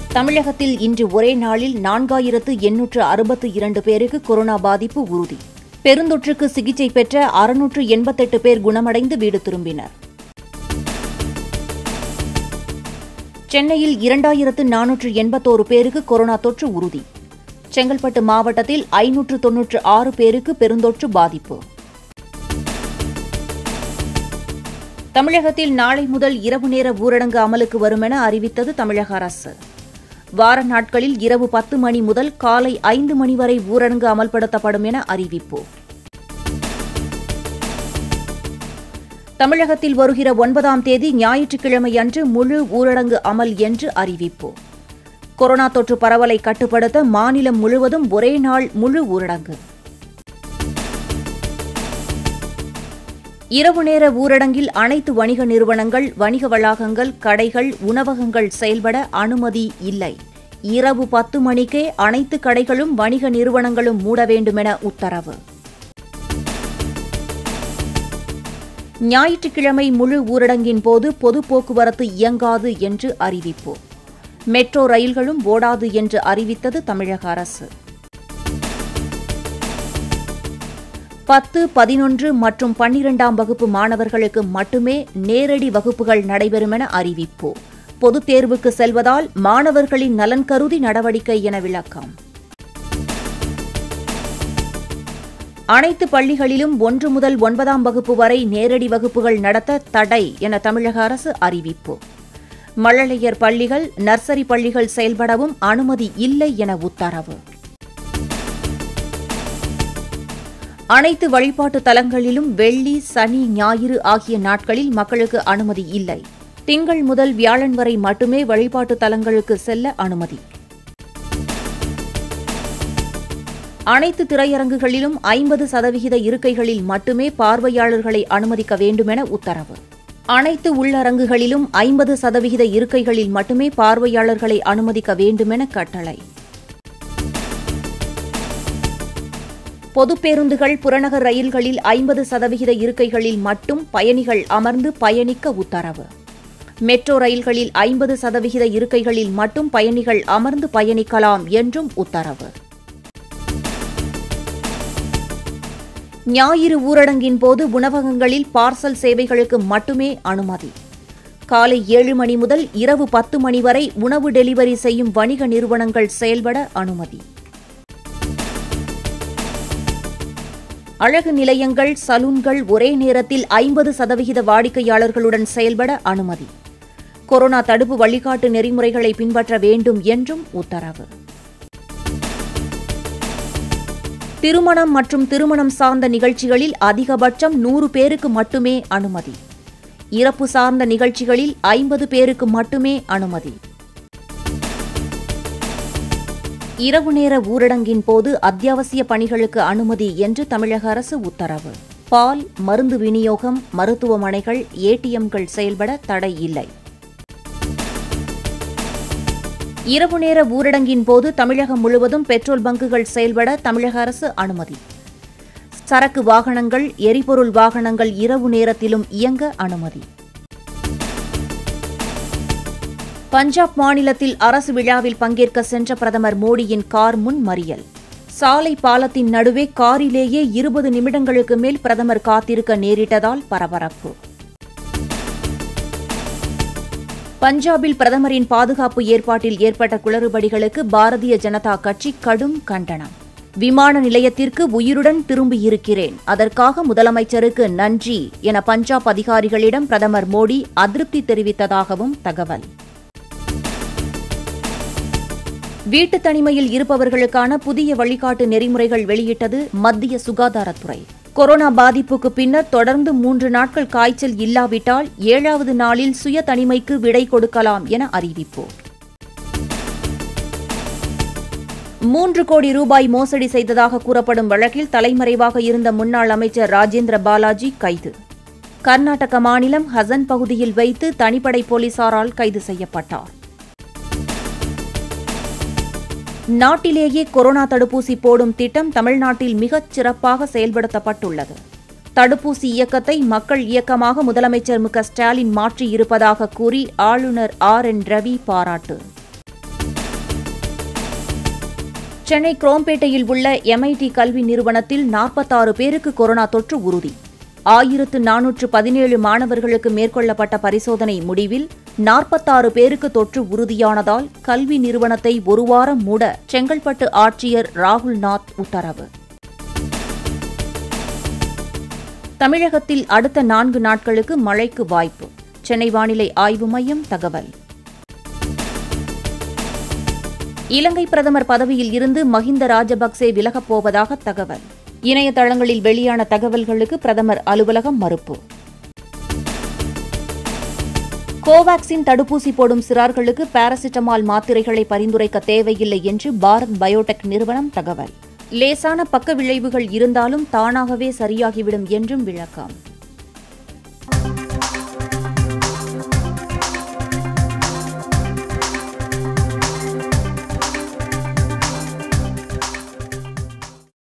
தமிழகத்தில் இன்று ஒரே நாளில் நான்காயிரத்து எண்ணூற்று அறுபத்து இரண்டு பேருக்கு கொரோனா பாதிப்பு உறுதி பெருந்தொற்றுக்கு சிகிச்சை பெற்ற அறுநூற்று எண்பத்தெட்டு பேர் குணமடைந்து வீடு திரும்பினர் சென்னையில் இரண்டாயிரத்து நானூற்று எண்பத்தோரு பேருக்கு கொரோனா தொற்று உறுதி செங்கல்பட்டு மாவட்டத்தில் ஐநூற்று தொன்னூற்று ஆறு பேருக்கு பெருந்தொற்று பாதிப்பு தமிழகத்தில் நாளை முதல் இரவு நேர ஊரடங்கு அமலுக்கு வரும் என அறிவித்தது தமிழக அரசு வார நாட்களில் இரவு பத்து மணி முதல் காலை ஐந்து மணி வரை ஊரடங்கு அமல்படுத்தப்படும் என அறிவிப்பு தமிழகத்தில் வருகிற ஒன்பதாம் தேதி ஞாயிற்றுக்கிழமை அன்று முழு ஊரடங்கு அமல் என்று அறிவிப்பு கொரோனா தொற்று பரவலை கட்டுப்படுத்த மாநிலம் முழுவதும் ஒரே நாள் முழு ஊரடங்கு இரவு நேர ஊரடங்கில் அனைத்து வணிக நிறுவனங்கள் வணிக வளாகங்கள் கடைகள் உணவகங்கள் செயல்பட அனுமதி இல்லை இரவு பத்து மணிக்கே அனைத்து கடைகளும் வணிக நிறுவனங்களும் மூட வேண்டுமென உத்தரவு ஞாயிற்றுக்கிழமை முழு ஊரடங்கின் போது பொது போக்குவரத்து இயங்காது என்று அறிவிப்பு மெட்ரோ ரயில்களும் ஓடாது என்று அறிவித்தது தமிழக அரசு பத்து பதினொன்று மற்றும் பன்னிரெண்டாம் வகுப்பு மாணவர்களுக்கு மட்டுமே நேரடி வகுப்புகள் நடைபெறும் என அறிவிப்பு பொதுத் தேர்வுக்கு செல்வதால் மாணவர்களின் நலன் கருதி நடவடிக்கை என விளக்கம் அனைத்து பள்ளிகளிலும் ஒன்று முதல் ஒன்பதாம் வகுப்பு வரை நேரடி வகுப்புகள் நடத்த தடை என தமிழக அரசு அறிவிப்பு மழலையர் பள்ளிகள் நர்சரி பள்ளிகள் செயல்படவும் அனுமதி இல்லை என உத்தரவு அனைத்து வழிபாட்டு தலங்களிலும் வெள்ளி சனி ஞாயிறு ஆகிய நாட்களில் மக்களுக்கு அனுமதி இல்லை திங்கள் முதல் வியாழன் வரை மட்டுமே வழிபாட்டு தலங்களுக்கு செல்ல அனுமதி அனைத்து திரையரங்குகளிலும் ஐம்பது சதவிகித இருக்கைகளில் மட்டுமே பார்வையாளர்களை அனுமதிக்க வேண்டுமென உத்தரவு அனைத்து உள்ளரங்குகளிலும் ஐம்பது சதவிகித இருக்கைகளில் மட்டுமே பார்வையாளர்களை அனுமதிக்க வேண்டுமென கட்டளை பொதுப் பேருந்துகள் புறநகர் ரயில்களில் ஐம்பது சதவிகித இருக்கைகளில் மட்டும் பயணிகள் அமர்ந்து பயணிக்க உத்தரவு மெட்ரோ ரயில்களில் ஐம்பது சதவிகித இருக்கைகளில் மட்டும் பயணிகள் அமர்ந்து பயணிக்கலாம் என்றும் உத்தரவு ஞாயிறு ஊரடங்கின் போது உணவகங்களில் பார்சல் சேவைகளுக்கு மட்டுமே அனுமதி காலை ஏழு மணி முதல் இரவு பத்து மணி வரை உணவு டெலிவரி செய்யும் வணிக நிறுவனங்கள் செயல்பட அனுமதி அழகு நிலையங்கள் சலூன்கள் ஒரே நேரத்தில் ஐம்பது சதவிகித வாடிக்கையாளர்களுடன் செயல்பட அனுமதி கொரோனா தடுப்பு வழிகாட்டு நெறிமுறைகளை பின்பற்ற வேண்டும் என்றும் உத்தரவு திருமணம் மற்றும் திருமணம் சார்ந்த நிகழ்ச்சிகளில் அதிகபட்சம் நூறு பேருக்கு மட்டுமே அனுமதி இறப்பு சார்ந்த நிகழ்ச்சிகளில் ஐம்பது பேருக்கு மட்டுமே அனுமதி இரவு நேர ஊரடங்கின் போது அத்தியாவசிய பணிகளுக்கு அனுமதி என்று தமிழக அரசு உத்தரவு பால் மருந்து விநியோகம் மருத்துவமனைகள் ஏடிஎம்கள் செயல்பட தடை இல்லை இரவு நேர ஊரடங்கின் போது தமிழகம் முழுவதும் பெட்ரோல் பங்குகள் செயல்பட தமிழக அரசு அனுமதி சரக்கு வாகனங்கள் எரிபொருள் வாகனங்கள் இரவு நேரத்திலும் இயங்க அனுமதி பஞ்சாப் மாநிலத்தில் அரசு விழாவில் பங்கேற்க சென்ற பிரதமர் மோடியின் கார் முன் மறியல் சாலை பாலத்தின் நடுவே காரிலேயே இருபது நிமிடங்களுக்கு மேல் பிரதமர் காத்திருக்க நேரிட்டதால் பரபரப்பு பஞ்சாபில் பிரதமரின் பாதுகாப்பு ஏற்பாட்டில் ஏற்பட்ட குளறுபடிகளுக்கு பாரதிய ஜனதா கட்சி கடும் கண்டனம் விமான நிலையத்திற்கு உயிருடன் திரும்பியிருக்கிறேன் அதற்காக முதலமைச்சருக்கு நன்றி என பஞ்சாப் அதிகாரிகளிடம் பிரதமர் மோடி அதிருப்தி தெரிவித்ததாகவும் தகவல் வீட்டு தனிமையில் இருப்பவர்களுக்கான புதிய வழிகாட்டு நெறிமுறைகள் வெளியிட்டது மத்திய சுகாதாரத்துறை கொரோனா பாதிப்புக்கு பின்னர் தொடர்ந்து மூன்று நாட்கள் காய்ச்சல் இல்லாவிட்டால் ஏழாவது நாளில் சுய தனிமைக்கு விடை கொடுக்கலாம் என அறிவிப்பு மூன்று கோடி ரூபாய் மோசடி செய்ததாக கூறப்படும் வழக்கில் தலைமறைவாக இருந்த முன்னாள் அமைச்சர் ராஜேந்திர பாலாஜி கைது கர்நாடக மாநிலம் ஹசன் பகுதியில் வைத்து தனிப்படை போலீசாரால் கைது செய்யப்பட்டார் நாட்டிலேயே கொரோனா தடுப்பூசி போடும் திட்டம் தமிழ்நாட்டில் மிகச் சிறப்பாக செயல்படுத்தப்பட்டுள்ளது தடுப்பூசி இயக்கத்தை மக்கள் இயக்கமாக முதலமைச்சர் மு க ஸ்டாலின் மாற்றியிருப்பதாக கூறி ஆளுநர் ஆர் என் ரவி பாராட்டு சென்னை குரோம்பேட்டையில் உள்ள எம்ஐடி கல்வி நிறுவனத்தில் நாற்பத்தாறு பேருக்கு கொரோனா தொற்று உறுதி ஆயிரத்து நானூற்று பதினேழு மாணவர்களுக்கு மேற்கொள்ளப்பட்ட பரிசோதனை முடிவில் நாற்பத்தாறு பேருக்கு தொற்று உறுதியானதால் கல்வி நிறுவனத்தை ஒரு வாரம் மூட செங்கல்பட்டு ஆட்சியர் ராகுல் நாத் உத்தரவு தமிழகத்தில் அடுத்த நான்கு நாட்களுக்கு மழைக்கு வாய்ப்பு சென்னை வானிலை ஆய்வு மையம் தகவல் இலங்கை பிரதமர் பதவியில் இருந்து மஹிந்த ராஜபக்சே விலகப் போவதாக தகவல் இணையதளங்களில் வெளியான தகவல்களுக்கு பிரதமர் அலுவலகம் மறுப்பு கோவாக்சின் தடுப்பூசி போடும் சிறார்களுக்கு பாராசிட்டமால் மாத்திரைகளை பரிந்துரைக்க தேவையில்லை என்று பாரத் பயோடெக் நிறுவனம் தகவல் லேசான பக்க விளைவுகள் இருந்தாலும் தானாகவே சரியாகிவிடும் என்றும் விளக்கம்